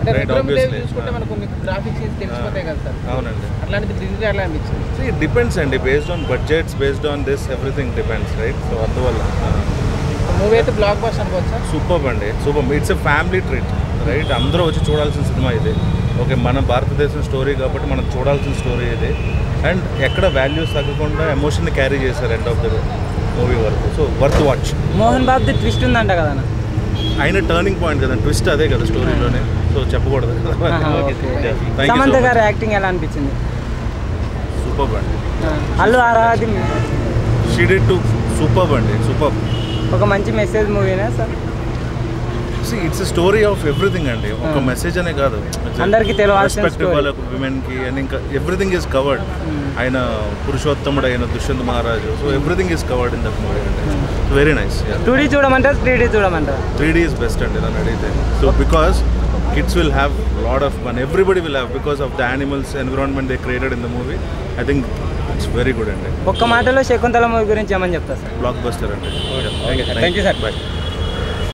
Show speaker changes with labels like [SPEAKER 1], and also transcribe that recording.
[SPEAKER 1] అంటే
[SPEAKER 2] right
[SPEAKER 1] Rudramadevi
[SPEAKER 2] obviously
[SPEAKER 1] చూసుకుంటే మనకు కొన్ని గ్రాఫిక్స్ తెలిసిపోతాయి కదా సార్
[SPEAKER 2] అవునండి
[SPEAKER 1] అట్లాంటిది డిజిటల్ ఎట్లా అనిపించింది
[SPEAKER 2] ఇట్ డిపెండ్స్ అండి based on budgets based on this everything depends right so అందువల్ల
[SPEAKER 1] మూవీ అయితే బ్లాక్ బస్టర్ అనుకోవచ్చా
[SPEAKER 2] సూపర్ అండి super it's a family treat right అందరూ వచ్చి చూడాల్సిన సినిమా ఇది ఓకే మన భారతదేశం స్టోరీ కాబట్టి మనం చూడాల్సిన స్టోరీ ఇది అండ్ ఎక్కడ వాల్యూస్ తగ్గకుండా ఎమోషన్ని క్యారీ చేశారు ఎండ్ ఆఫ్ ద మూవీ వరకు సో వర్త్ వాచ్
[SPEAKER 3] మోహన్ బాబుది ట్విస్ట్ ఉందంట కదా అన్న.
[SPEAKER 2] ఆయన టర్నింగ్ పాయింట్ కదా ట్విస్ట్ అదే కదా స్టోరీలోనే సో చెప్పకూడదు
[SPEAKER 3] ఆహా, ఓకే. సమంత గారి యాక్టింగ్ ఎలా అనిపించింది
[SPEAKER 2] సూపర్ అండి
[SPEAKER 3] ఆ, అల్లు ఆరాది
[SPEAKER 2] షీడెడ్ టు సూపర్ అండి సూపర్
[SPEAKER 3] ఒక మంచి మెసేజ్ మూవీనా sir
[SPEAKER 2] see it's story of everything అండి ఒక
[SPEAKER 3] Hmm.
[SPEAKER 2] మెసేజ్ అనే కాదు
[SPEAKER 3] అందరికీ తెలవాల్సిన
[SPEAKER 2] రెస్పెక్ట్
[SPEAKER 3] story.
[SPEAKER 2] వాళ్ళకు విమెన్కి అండ్ ఇంకా ఎవ్రీథింగ్ ఈస్ కవర్డ్ ఆయన పురుషోత్తముడు అయిన దుష్యంత్ మహారాజు so everything is covered in that movie అండి వెరీ నైస్
[SPEAKER 3] టూ డీ చూడమంటారా త్రీ డీ చూడమంటారా
[SPEAKER 2] త్రీ డీ ఇస్ బెస్ట్ అండి నన్ను అడిగితే so because kids will have lot of fun everybody will have because of the animals environment they created in the movie I think it's very good అండి
[SPEAKER 3] ఒక్క మాటలో Shakuntala movie గురించి ఏమని చెప్తా sir
[SPEAKER 2] blockbuster అండి
[SPEAKER 3] thank you, sir.
[SPEAKER 2] బాయ్